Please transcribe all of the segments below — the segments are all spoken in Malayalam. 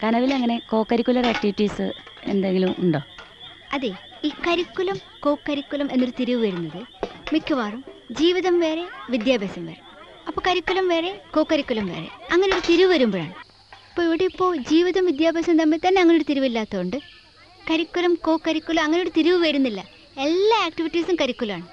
കനവിൽ അങ്ങനെ കോ കരിക്കുലർ ആക്ടിവിറ്റീസ് എന്തെങ്കിലും ഉണ്ടോ അതെ ഈ കരിക്കുലം കോ കരിക്കുലം എന്നൊരു തിരിവ് വരുന്നത് മിക്കവാറും ജീവിതം വേറെ വിദ്യാഭ്യാസം വേറെ അപ്പോൾ കരിക്കുലം വേറെ കോ കരിക്കുലം വേറെ അങ്ങനെ ഒരു തിരിവ് വരുമ്പോഴാണ് ഇപ്പോൾ ഇവിടെ ഇപ്പോൾ ജീവിതം വിദ്യാഭ്യാസം തമ്മിൽ തന്നെ അങ്ങനെ ഒരു തിരിവില്ലാത്തതുകൊണ്ട് കരിക്കുലം കോ കരിക്കുലം അങ്ങനെ ഒരു തിരിവ് വരുന്നില്ല എല്ലാ ആക്ടിവിറ്റീസും കരിക്കുലാണ്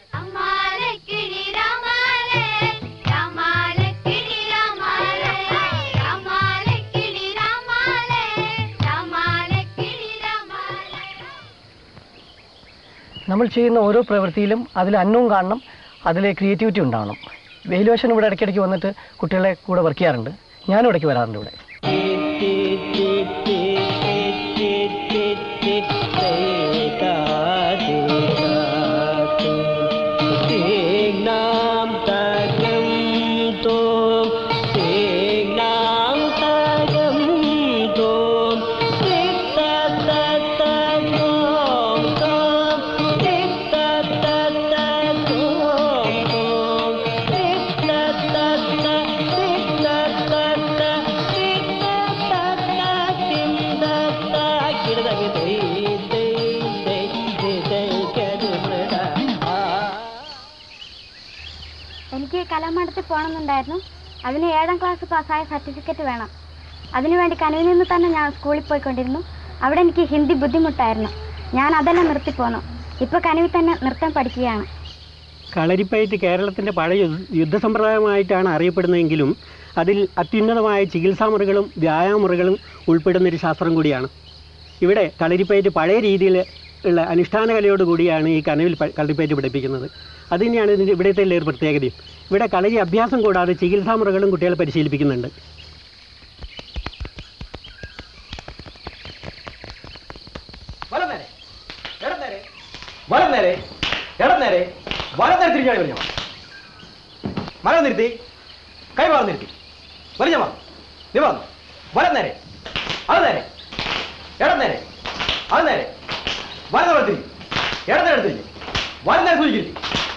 നമ്മൾ ചെയ്യുന്ന ഓരോ പ്രവൃത്തിയിലും അതിൽ അന്നവും കാണണം അതിൽ ക്രിയേറ്റിവിറ്റി ഉണ്ടാവണം വെയിലുവശൻ ഇവിടെ ഇടയ്ക്കിടയ്ക്ക് വന്നിട്ട് കുട്ടികളെ കൂടെ വർക്ക് ചെയ്യാറുണ്ട് ഞാനും ഇടയ്ക്ക് വരാറുണ്ട് ഇവിടെ എനിക്ക് കലാമണ്ഡലത്തിൽ പോകണമെന്നുണ്ടായിരുന്നു അതിന് ഏഴാം ക്ലാസ് പാസ്സായ സർട്ടിഫിക്കറ്റ് വേണം അതിനുവേണ്ടി കനവിൽ നിന്ന് തന്നെ ഞാൻ സ്കൂളിൽ പോയിക്കൊണ്ടിരുന്നു അവിടെ എനിക്ക് ഹിന്ദി ബുദ്ധിമുട്ടായിരുന്നു ഞാൻ അതെല്ലാം നിർത്തിപ്പോന്നു ഇപ്പോൾ കനവിൽ തന്നെ നൃത്തം പഠിക്കുകയാണ് കളരിപ്പയറ്റ് കേരളത്തിൻ്റെ പഴയ യുദ്ധ- യുദ്ധസമ്പ്രദായമായിട്ടാണ് അറിയപ്പെടുന്നതെങ്കിലും അതിൽ അത്യുന്നതമായ ചികിത്സാമുറകളും വ്യായാമമുറകളും ഉൾപ്പെടുന്നൊരു ശാസ്ത്രം കൂടിയാണ് ഇവിടെ കളരിപ്പയറ്റ് പഴയ രീതിയിൽ ഉള്ള അനുഷ്ഠാന കലയോട് കൂടിയാണ് ഈ കനവിൽ പ- കളരിപ്പയറ്റ് പഠിപ്പിക്കുന്നത് അത് തന്നെയാണ് ഇതിൻ്റെ ഇവിടുത്തെ ഒരു പ്രത്യേകതയും ഇവിടെ കളരി അഭ്യാസം കൂടാതെ ചികിത്സാമുറകളും കുട്ടികളെ പരിശീലിപ്പിക്കുന്നുണ്ട് വലം നേരെ ഇടം നേരെ വലം നേരെ ഇടം നേരെ വലം നേരെ തിരിഞ്ഞാടി വലിഞ്ഞ മരം നിർത്തി കൈ മാറി നിർത്തി വലിഞ്ഞ വാ നിവർന്നു വലം നേരെ അത് നേരെ ഇടം നേരെ അത് നേരെ വലം നേരെ തിരിഞ്ഞു ഇടം നേരെ തിരിഞ്ഞു വലം നേരെ സൂചിക്കുന്നു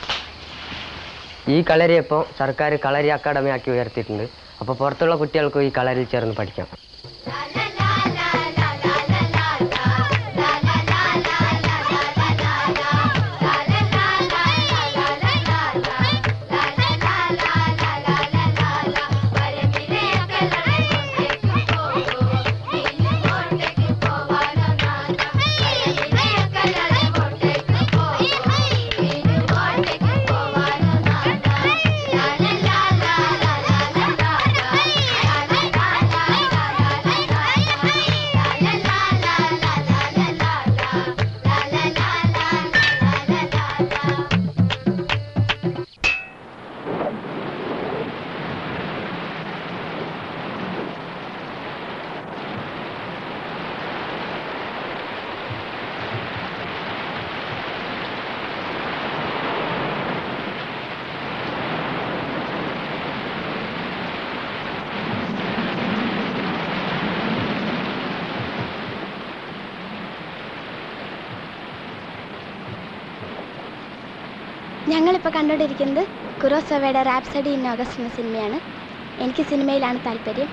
ഈ കളരി ഇപ്പോൾ സർക്കാർ കളരി അക്കാദമി ആക്കി ഉയർത്തിയിട്ടുണ്ട് അപ്പോൾ പുറത്തുള്ള കുട്ടികൾക്കും ഈ കളരിയിൽ ചേർന്ന് പഠിക്കാം ഞങ്ങളിപ്പോൾ കണ്ടുകൊണ്ടിരിക്കുന്നത് കുറോസവയുടെ റാപ്സഡി ഇൻ ഓഗസ്റ്റ് എന്ന സിനിമയാണ് എനിക്ക് സിനിമയിലാണ് താല്പര്യം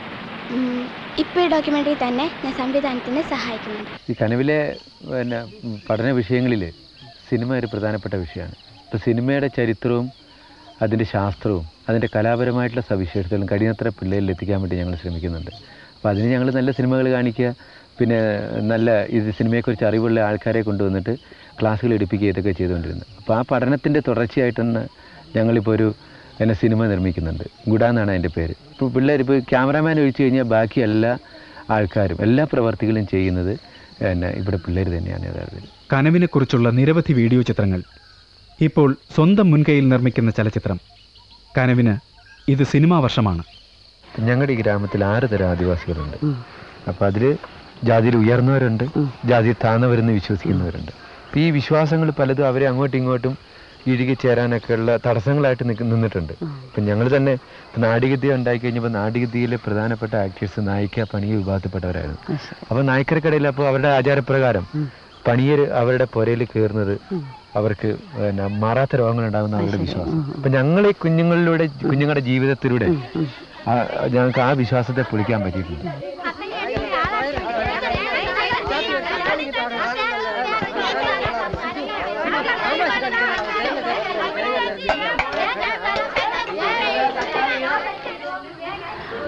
ഉം, ഇപ്പോൾ ഈ ഡോക്യുമെൻ്ററി തന്നെ ഞാൻ സംവിധാനത്തിന് സഹായിക്കുന്നുണ്ട് ഈ കനവിലെ പിന്നെ പഠന വിഷയങ്ങളിൽ സിനിമ ഒരു പ്രധാനപ്പെട്ട വിഷയമാണ് ഇപ്പോൾ സിനിമയുടെ ചരിത്രവും അതിൻ്റെ ശാസ്ത്രവും അതിൻ്റെ കലാപരമായിട്ടുള്ള സവിശേഷതകളും കഴിയുന്നത്ര പിള്ളേരിൽ എത്തിക്കാൻ വേണ്ടി ഞങ്ങൾ ശ്രമിക്കുന്നുണ്ട് അപ്പോൾ അതിന് ഞങ്ങൾ നല്ല സിനിമകൾ കാണിക്കുക പിന്നെ നല്ല ഇത് സിനിമയെക്കുറിച്ച് അറിവുള്ള ആൾക്കാരെ കൊണ്ടുവന്നിട്ട് ക്ലാസ്സുകൾ എടുപ്പിക്കുക ഇതൊക്കെ ചെയ്തുകൊണ്ടിരുന്നത് അപ്പോൾ ആ പഠനത്തിൻ്റെ തുടർച്ചയായിട്ടാണ് ഞങ്ങളിപ്പോൾ ഒരു എന്നെ സിനിമ നിർമ്മിക്കുന്നുണ്ട് ഗുഡ എന്നാണ് അതിൻ്റെ പേര് ഇപ്പോൾ പിള്ളേർ ഇപ്പോൾ ക്യാമറാമാൻ ഒഴിച്ചു കഴിഞ്ഞാൽ ബാക്കി എല്ലാ ആൾക്കാരും എല്ലാ പ്രവർത്തികളും ചെയ്യുന്നത് പിന്നെ ഇവിടെ പിള്ളേർ തന്നെയാണ് യഥാർത്ഥത്തിൽ കനവിനെക്കുറിച്ചുള്ള നിരവധി വീഡിയോ ചിത്രങ്ങൾ ഇപ്പോൾ സ്വന്തം മുൻകൈയിൽ നിർമ്മിക്കുന്ന ചലച്ചിത്രം കനവിന് ഇത് സിനിമാ വർഷമാണ് ഞങ്ങളുടെ ഈ ഗ്രാമത്തിൽ ആറ് തരം ആദിവാസികളുണ്ട് അപ്പോൾ അതിൽ ജാതിയിൽ ഉയർന്നവരുണ്ട് ജാതിയിൽ താഴ്ന്നവരെന്ന് വിശ്വസിക്കുന്നവരുണ്ട് അപ്പോൾ ഈ വിശ്വാസങ്ങൾ പലതും അവരെ അങ്ങോട്ടും ഇങ്ങോട്ടും ഇഴുകി ചേരാനൊക്കെ ഉള്ള തടസ്സങ്ങളായിട്ട് നിക്ക് നിന്നിട്ടുണ്ട് ഇപ്പം ഞങ്ങൾ തന്നെ ഇപ്പം നാടികദ്യ ഉണ്ടായി കഴിഞ്ഞപ്പോൾ നാടികദ്യയിലെ പ്രധാനപ്പെട്ട ആക്ടേഴ്സ് നായിക പണിയ വിഭാഗത്തിൽപ്പെട്ടവരായിരുന്നു അപ്പോൾ നായ്ക്കർക്കിടയിൽ അപ്പോൾ അവരുടെ ആചാരപ്രകാരം പണിയർ അവരുടെ പുരയിൽ കയറുന്നത് അവർക്ക് പിന്നെ മാറാത്ത രോഗങ്ങൾ ഉണ്ടാകുന്ന അവരുടെ വിശ്വാസം അപ്പം ഞങ്ങൾ ഈ കുഞ്ഞുങ്ങളിലൂടെ കുഞ്ഞുങ്ങളുടെ ജീവിതത്തിലൂടെ ആ- ഞങ്ങൾക്ക് ആ വിശ്വാസത്തെ പൊളിക്കാൻ പറ്റിയിട്ടുണ്ട്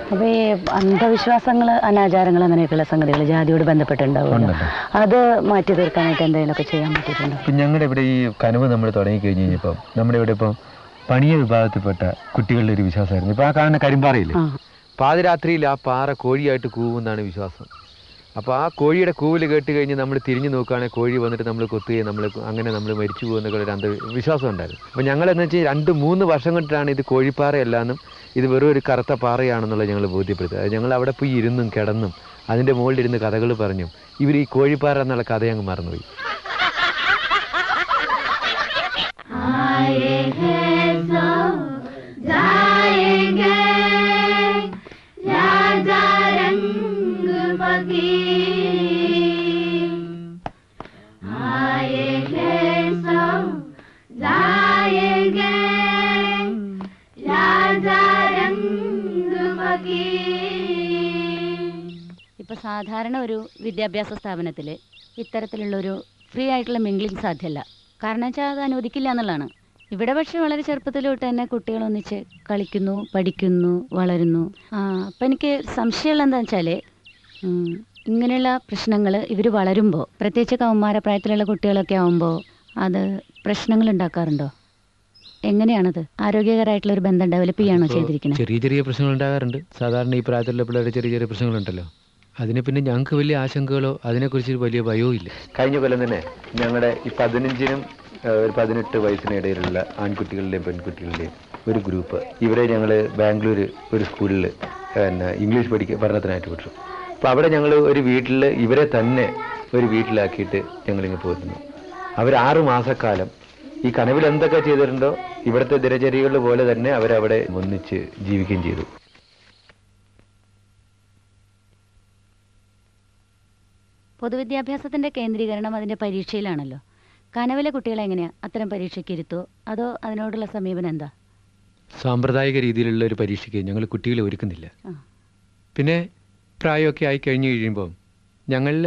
അപ്പോൾ ഈ അന്ധവിശ്വാസങ്ങൾ അനാചാരങ്ങൾ അങ്ങനെയൊക്കെയുള്ള സംഗതികൾ ജാതിയോട് ബന്ധപ്പെട്ടുണ്ടാവുമല്ലോ ഉണ്ടുണ്ട്. അത് മാറ്റി തീർക്കാനായിട്ട് എന്തെങ്കിലുമൊക്കെ ചെയ്യാൻ പറ്റിയിട്ടുണ്ടോ ഇപ്പം ഞങ്ങളുടെ ഇവിടെ ഈ കനവ് നമ്മൾ തുടങ്ങി കഴിഞ്ഞ് കഴിഞ്ഞപ്പം നമ്മുടെ ഇവിടെ ഇപ്പം പണിയ വിഭാഗത്തിൽപ്പെട്ട കുട്ടികളുടെ ഒരു വിശ്വാസമായിരുന്നു ഇപ്പം ആ കാണുന്ന കരിമ്പാറയില്ലേ ആ പാതിരാത്രിയിൽ ആ പാറ കോഴിയായിട്ട് കൂവുമെന്നാണ് വിശ്വാസം അപ്പോൾ ആ കോഴിയുടെ കൂവൽ കേട്ട് കഴിഞ്ഞ് നമ്മൾ തിരിഞ്ഞു നോക്കുകയാണെങ്കിൽ കോഴി വന്നിട്ട് നമ്മൾ കൊത്തുകയും നമ്മൾ അങ്ങനെ നമ്മൾ മരിച്ചു പോകുന്നൊക്കെ ഒരു അന്ധവിശ്വാസം ഉണ്ടായിരുന്നു അപ്പോൾ ഞങ്ങളെന്ന് വെച്ചാൽ രണ്ട് മൂന്ന് വർഷം കൊണ്ടിട്ടാണ് ഇത് കോഴിപ്പാറയല്ലാന്നും ഇത് വെറും ഒരു കറുത്ത പാറയാണെന്നുള്ളത് ഞങ്ങൾ ബോധ്യപ്പെടുത്തുക അത് ഞങ്ങൾ അവിടെ പോയി ഇരുന്നും കിടന്നും അതിൻ്റെ മുകളിലിരുന്ന് കഥകൾ പറഞ്ഞും ഇവർ ഈ കോഴിപ്പാറ എന്നുള്ള കഥ അങ്ങ് മറന്നുപോയി ഇപ്പൊ സാധാരണ ഒരു വിദ്യാഭ്യാസ സ്ഥാപനത്തിൽ ഇത്തരത്തിലുള്ളൊരു ഫ്രീ ആയിട്ടുള്ള മിംഗ്ലിംഗ് സാധ്യമല്ല കാരണം വെച്ചാൽ അത് അനുവദിക്കില്ല എന്നുള്ളതാണ് ഇവിടെ പക്ഷെ വളരെ ചെറുപ്പത്തിൽ തൊട്ട് തന്നെ കുട്ടികൾ ഒന്നിച്ച് കളിക്കുന്നു പഠിക്കുന്നു വളരുന്നു ആ അപ്പം എനിക്ക് സംശയമുള്ള എന്താ വെച്ചാൽ ഇങ്ങനെയുള്ള പ്രശ്നങ്ങൾ ഇവർ വളരുമ്പോൾ പ്രത്യേകിച്ച് കൗമാര പ്രായത്തിലുള്ള കുട്ടികളൊക്കെ ആവുമ്പോൾ അത് പ്രശ്നങ്ങൾ ഉണ്ടാക്കാറുണ്ടോ എങ്ങനെയാണത് ആരോഗ്യകരമായിട്ടുള്ള ഒരു ബന്ധം ഡെവലപ്പ് ചെയ്യുകയാണോ ഇപ്പോ ചെയ്തിരിക്കുന്നത് ചെറിയ ചെറിയ പ്രശ്നങ്ങൾ ഉണ്ടാകാറുണ്ട് സാധാരണ ഈ പ്രായത്തിലുള്ള പിള്ളേരുടെ ചെറിയ ചെറിയ പ്രശ്നങ്ങളുണ്ടല്ലോ അതിനെ പിന്നെ ഞങ്ങൾക്ക് വലിയ ആശങ്കകളോ അതിനെക്കുറിച്ച് വലിയ ഭയവും ഇല്ല കഴിഞ്ഞ കൊല്ലം തന്നെ ഞങ്ങളുടെ ഈ പതിനഞ്ചിനും ഏഹ്, ഒരു പതിനെട്ട് വയസ്സിനിടയിലുള്ള ആൺകുട്ടികളുടെയും പെൺകുട്ടികളുടെയും ഒരു ഗ്രൂപ്പ് ഇവരെ ഞങ്ങൾ ബാംഗ്ലൂർ ഒരു സ്കൂളിൽ പിന്നെ ഇംഗ്ലീഷ് പഠിക്ക പഠനത്തിനായിട്ട് വിട്ടു അപ്പോൾ അവിടെ ഞങ്ങൾ ഒരു വീട്ടിൽ ഇവരെ തന്നെ ഒരു വീട്ടിലാക്കിയിട്ട് ഞങ്ങളിങ്ങ് പോയിരുന്നു അവർ ആറു മാസക്കാലം ഈ കനവിൽ എന്തൊക്കെ ചെയ്തിട്ടുണ്ടോ ഇവിടുത്തെ ദിനചര്യകൾ പോലെ തന്നെ അവരവിടെ ഒന്നിച്ച് ജീവിക്കുകയും ചെയ്തു പൊതുവിദ്യാഭ്യാസത്തിന്റെ കേന്ദ്രീകരണം അതിന്റെ പരീക്ഷയിലാണല്ലോ കനവിലെ കുട്ടികളെ എങ്ങനെയാ അത്തരം പരീക്ഷയ്ക്ക് ഇരുത്തോ അതോ അതിനോടുള്ള സമീപനം എന്താ സാമ്പ്രദായിക രീതിയിലുള്ള ഒരു പരീക്ഷയ്ക്ക് ഞങ്ങൾ കുട്ടികളെ ഒരുക്കുന്നില്ല ആ. പിന്നെ പ്രായമൊക്കെ ആയി കഴിഞ്ഞു കഴിയുമ്പോൾ ഞങ്ങളിൽ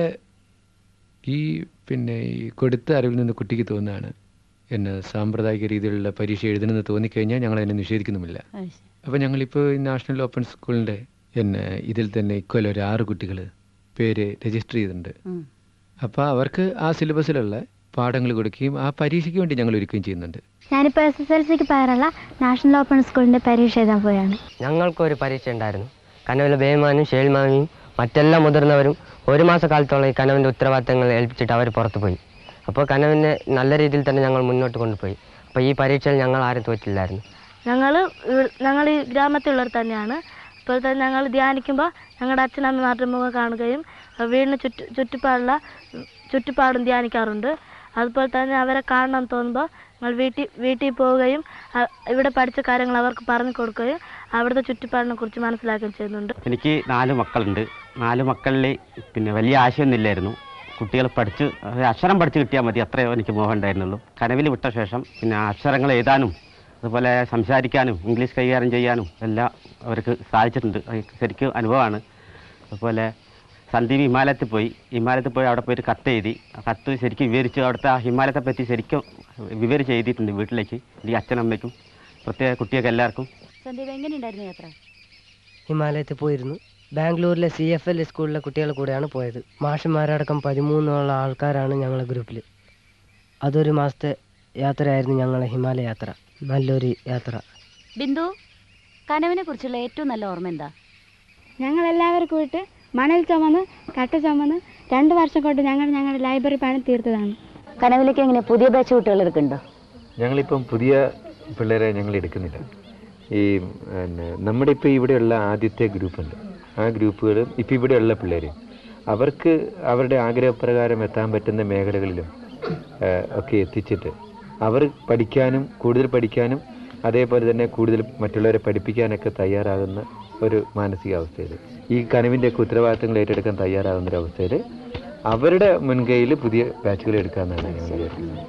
ഈ പിന്നെ ഈ കൊടുത്ത അറിവിൽ നിന്ന് കുട്ടിക്ക് തോന്നുകയാണ് എന്നെ സാമ്പ്രദായിക രീതിയിലുള്ള പരീക്ഷ എഴുതണമെന്ന് തോന്നിക്കഴിഞ്ഞാൽ ഞങ്ങൾ അതിനെ നിഷേധിക്കുന്നുമില്ല അത് ശരി. അപ്പോൾ ഞങ്ങളിപ്പോൾ ഈ നാഷണൽ ഓപ്പൺ സ്കൂളിൻ്റെ എന്നെ ഇതിൽ തന്നെ ഇക്കൊല്ലം ഒരു ആറ് കുട്ടികൾ പേര് രജിസ്റ്റർ ചെയ്തിട്ടുണ്ട് ഉം. അപ്പോൾ അവർക്ക് ആ സിലബസിലുള്ള പാഠങ്ങൾ കൊടുക്കുകയും ആ പരീക്ഷയ്ക്ക് വേണ്ടി ഞങ്ങൾ ഒരുക്കുകയും ചെയ്യുന്നുണ്ട് ഞാനിപ്പോൾ എസ് എസ് എൽ സിക്ക് പകരമുള്ള നാഷണൽ ഓപ്പൺ സ്കൂളിൻ്റെ പരീക്ഷ എഴുതാൻ പോയാണ് ഞങ്ങൾക്കൊരു പരീക്ഷ ഉണ്ടായിരുന്നു കനവിലെ ബേമാനും ഷേൽമാമിയും മറ്റെല്ലാ മുതിർന്നവരും ഒരു മാസക്കാലത്തോളം ഈ കനവിൻ്റെ ഉത്തരവാദിത്തങ്ങൾ ഏൽപ്പിച്ചിട്ട് അവർ പുറത്തു പോയി അപ്പോൾ കനവിനെ നല്ല രീതിയിൽ തന്നെ ഞങ്ങൾ മുന്നോട്ട് കൊണ്ടുപോയി അപ്പോൾ ഈ പരീക്ഷയിൽ ഞങ്ങൾ ആരും തോറ്റില്ലായിരുന്നു ഞങ്ങൾ ഞങ്ങൾ ഈ ഗ്രാമത്തിലുള്ളവർ തന്നെയാണ് ഇപ്പോൾ തന്നെ ഞങ്ങൾ ധ്യാനിക്കുമ്പോൾ ഞങ്ങളുടെ അച്ഛനമ്മമാരുടെ മുഖം കാണുകയും അഹ് വീടിന് ചുറ്റു ചുറ്റുപാടുള്ള ഉം, ചുറ്റുപാടും ധ്യാനിക്കാറുണ്ട് അതുപോലെ തന്നെ അവരെ കാണണം തോന്നുമ്പോൾ ഞങ്ങൾ വീട്ടിൽ വീട്ടിൽ പോവുകയും അഹ് ഇവിടെ പഠിച്ച കാര്യങ്ങൾ അവർക്ക് പറഞ്ഞു കൊടുക്കുകയും അവിടുത്തെ ചുറ്റുപാടിനെ കുറിച്ച് മനസ്സിലാക്കുകയും ചെയ്യുന്നുണ്ട് എനിക്ക് നാല് മക്കളുണ്ട് നാല് മക്കളിൽ പിന്നെ വലിയ ആശയമൊന്നുമില്ലായിരുന്നു കുട്ടികൾ പഠിച്ച് ഒരു അക്ഷരം പഠിച്ച് കിട്ടിയാൽ മതി അത്രയോ എനിക്ക് മോഹം ഉണ്ടായിരുന്നുള്ളൂ കനവിൽ വിട്ട ശേഷം പിന്നെ അക്ഷരങ്ങൾ എഴുതാനും അതുപോലെ സംസാരിക്കാനും ഇംഗ്ലീഷ് കൈകാര്യം ചെയ്യാനും എല്ലാം അവർക്ക് സാധിച്ചിട്ടുണ്ട് അത് ശരിക്കും അനുഭവമാണ് അതുപോലെ സന്ദീപ് ഹിമാലയത്തിൽ പോയി ഹിമാലയത്തിൽ പോയി അവിടെ പോയിട്ട് കത്ത് എഴുതി ആ കത്ത് ശരിക്കും വിവരിച്ച് അവിടുത്തെ ആ ഹിമാലയത്തെ പറ്റി ശരിക്കും വിവരിച്ച് എഴുതിയിട്ടുണ്ട് വീട്ടിലേക്ക് ഈ അച്ഛനമ്മയ്ക്കും പ്രത്യേക കുട്ടിയൊക്കെ എല്ലാവർക്കും സന്ദീപ് എങ്ങനെയുണ്ടായിരുന്നു യാത്ര ഹിമാലയത്തിൽ പോയിരുന്നു ബാംഗ്ലൂരിലെ സി എഫ് എൽ സ്കൂളിലെ കുട്ടികളുടെ കൂടെയാണ് പോയത് മാഷന്മാരടക്കം പതിമൂന്നോളം ആൾക്കാരാണ് ഞങ്ങളെ ഗ്രൂപ്പിൽ അതൊരു മാസത്തെ യാത്രയായിരുന്നു ഞങ്ങളെ ഹിമാലയ യാത്ര നല്ലൊരു യാത്ര ബിന്ദു കനവിനെ കുറിച്ചുള്ള ഏറ്റവും നല്ല ഓർമ്മ എന്താ ഞങ്ങൾ എല്ലാവരും കൂടിയിട്ട് മണൽ ചുമന്ന് കട്ട ചുമന്ന് രണ്ട് വർഷം കൊണ്ട് ഞങ്ങൾ ഞങ്ങളുടെ ലൈബ്രറി പണി തീർത്തതാണ് കനവിലേക്ക് എങ്ങനെ പുതിയ ബാച്ച് കുട്ടികൾ എടുക്കുന്നുണ്ടോ ഞങ്ങളിപ്പം പുതിയ പിള്ളേരെ ഞങ്ങൾ എടുക്കുന്നില്ല ഈ പിന്നെ നമ്മുടെ ഇപ്പോൾ ഇവിടെയുള്ള ആദ്യത്തെ ഗ്രൂപ്പുണ്ട് ആ ഗ്രൂപ്പുകൾ ഇപ്പോൾ ഇവിടെയുള്ള പിള്ളേർ അവർക്ക് അവരുടെ ആഗ്രഹപ്രകാരം എത്താൻ പറ്റുന്ന മേഖലകളിലും ഏഹ്, ഒക്കെ എത്തിച്ചിട്ട് അവർ പഠിക്കാനും കൂടുതൽ പഠിക്കാനും അതേപോലെ തന്നെ കൂടുതൽ മറ്റുള്ളവരെ പഠിപ്പിക്കാനൊക്കെ തയ്യാറാകുന്ന ഒരു മാനസികാവസ്ഥയിൽ ഈ കനവിൻ്റെയൊക്കെ ഉത്തരവാദിത്തങ്ങൾ ഏറ്റെടുക്കാൻ തയ്യാറാകുന്ന ഒരു അവസ്ഥയിൽ അവരുടെ മുൻകൈയിൽ പുതിയ ബാച്ചുകൾ എടുക്കാമെന്നാണ് ഞങ്ങൾ വിചാരിക്കുന്നത്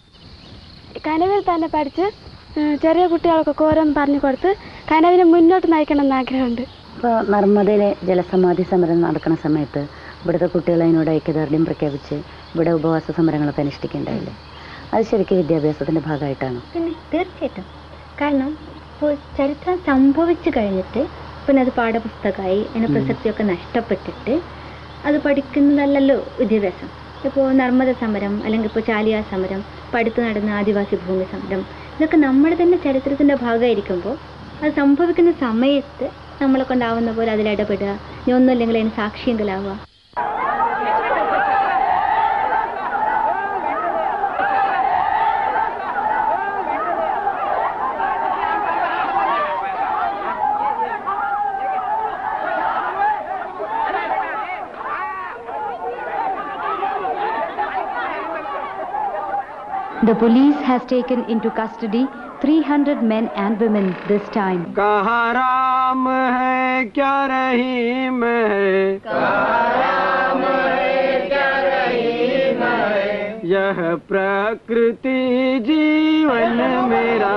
കനവിൽ തന്നെ പഠിച്ച് ഉം, ചെറിയ കുട്ടികൾക്കൊക്കെ ഓരോന്ന് പറഞ്ഞു കൊടുത്ത് കനവിനെ മുന്നോട്ട് നയിക്കണമെന്ന് ആഗ്രഹമുണ്ട് ഇപ്പോൾ നർമ്മദയിലെ ജലസമാധി സമരം നടക്കുന്ന സമയത്ത് ഇവിടുത്തെ കുട്ടികൾ അതിനോട് ഐക്യദാർഢ്യം പ്രഖ്യാപിച്ച് ഇവിടെ ഉപവാസ സമരങ്ങളൊക്കെ അനുഷ്ഠിക്കേണ്ടായില്ലേ അത് ശരിക്കും വിദ്യാഭ്യാസത്തിൻ്റെ ഭാഗമായിട്ടാണ് പിന്നെ തീർച്ചയായിട്ടും കാരണം ഇപ്പോൾ ചരിത്രം സംഭവിച്ചു കഴിഞ്ഞിട്ട് പിന്നെ അത് പാഠപുസ്തകമായി അതിന് പ്രസക്തിയൊക്കെ നഷ്ടപ്പെട്ടിട്ട് അത് പഠിക്കുന്നതല്ലല്ലോ വിദ്യാഭ്യാസം ഇപ്പോൾ നർമ്മദ സമരം അല്ലെങ്കിൽ ഇപ്പോൾ ചാലിയ സമരം ഇപ്പോൾ അടുത്ത് നടന്ന ആദിവാസി ഭൂമി സമരം ഇതൊക്കെ നമ്മുടെ തന്നെ ചരിത്രത്തിൻ്റെ ഭാഗമായിരിക്കുമ്പോൾ അത് സംഭവിക്കുന്ന സമയത്ത് നമ്മളെ കൊണ്ടാവുന്ന പോലെ അതിൽ ഇടപെടുക ഇനി ഒന്നുമില്ലെങ്കിൽ അതിന് സാക്ഷിയെങ്കിലാവുക The police has taken into custody 300 men and women this time. कहाँ राम है क्या रहीम है यह प्रकृति जीवन मेरा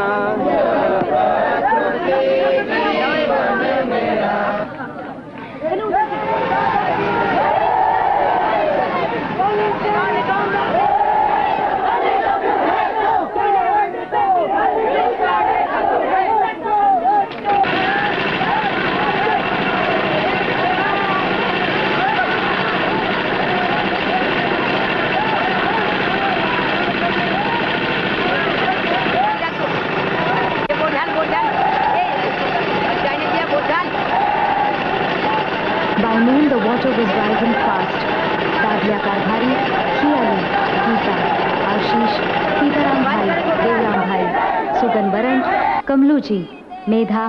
By noon, the water was rising fast. Dadya Karbhari, Hiali, Geeta, Ashish, Sitaram Bhai, Devram Bhai, Sugan Baran, Kamluji, Medha,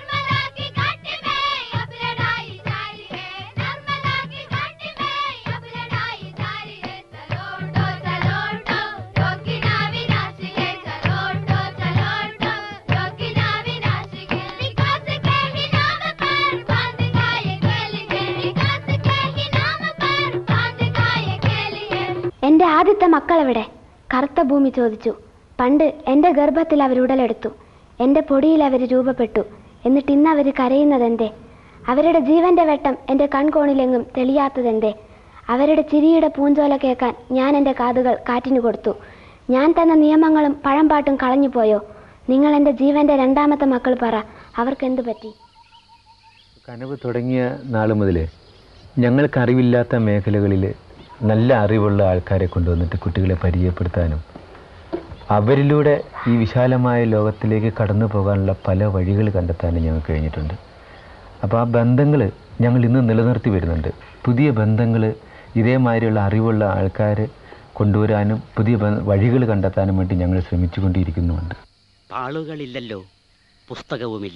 എൻ്റെ ആദ്യത്തെ മക്കളെവിടെ കറുത്ത ഭൂമി ചോദിച്ചു പണ്ട് എൻ്റെ ഗർഭത്തിൽ അവർ ഉടലെടുത്തു എൻ്റെ പൊടിയിൽ അവർ രൂപപ്പെട്ടു എന്നിട്ട് ഇന്ന് അവർ കരയുന്നതെന്തേ അവരുടെ ജീവന്റെ വെട്ടം എൻ്റെ കൺകോണിലെങ്ങും തെളിയാത്തതെന്തേ അവരുടെ ചിരിയുടെ പൂഞ്ചോല കേൾക്കാൻ ഞാൻ എൻ്റെ കാതുകൾ കാറ്റിനു കൊടുത്തു ഞാൻ തന്ന നിയമങ്ങളും പഴംപാട്ടും കളഞ്ഞുപോയോ നിങ്ങൾ എൻ്റെ ജീവന്റെ രണ്ടാമത്തെ മക്കൾ പറ അവർക്കെന്തു പറ്റി കനവ് തുടങ്ങിയ നാൾ മുതൽ ഞങ്ങൾക്കറിവില്ലാത്ത മേഖലകളിൽ നല്ല അറിവുള്ള ആൾക്കാരെ കൊണ്ടുവന്നിട്ട് കുട്ടികളെ പരിചയപ്പെടുത്താനും അവരിലൂടെ ഈ വിശാലമായ ലോകത്തിലേക്ക് കടന്നു പോകാനുള്ള പല വഴികൾ കണ്ടെത്താനും ഞങ്ങൾക്ക് കഴിഞ്ഞിട്ടുണ്ട് അപ്പോൾ ആ ബന്ധങ്ങൾ ഞങ്ങൾ ഇന്ന് നിലനിർത്തി വരുന്നുണ്ട് പുതിയ ബന്ധങ്ങൾ ഇതേമാതിരിയുള്ള അറിവുള്ള ആൾക്കാർ കൊണ്ടുവരാനും പുതിയ വഴികൾ കണ്ടെത്താനും വേണ്ടി ഞങ്ങൾ ശ്രമിച്ചുകൊണ്ടിരിക്കുന്നുമുണ്ട് താളുകളില്ലല്ലോ പുസ്തകവുമില്ല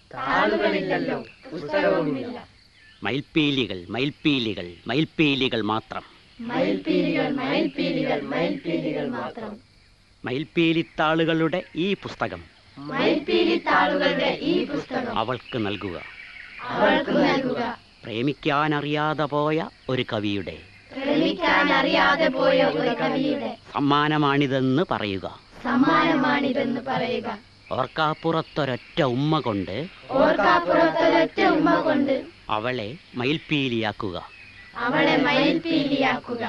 മയിൽപ്പീലികൾ മയിൽപ്പീലികൾ മയിൽപ്പീലികൾ മാത്രം മയിൽപ്പീലിത്താളുകളുടെ ഈ പുസ്തകം അവൾക്ക് നൽകുക പ്രേമിക്കാനറിയാതെ പോയ ഒരു കവിയുടെ പ്രേമിക്കാനറിയാതെ പോയ ഒരു കവിയുടെ സമ്മാനമാണിതെന്ന് പറയുക സമ്മാനമാണിതെന്ന് പറയുക ഓർക്കാപ്പുറത്തൊരൊറ്റ ഉമ്മ കൊണ്ട് ഓർക്കാപ്പുറത്തൊരൊറ്റ ഉമ്മ കൊണ്ട് അവളെ മയിൽപ്പീലിയാക്കുക അവളെ മയിൽപീലിയാക്കുക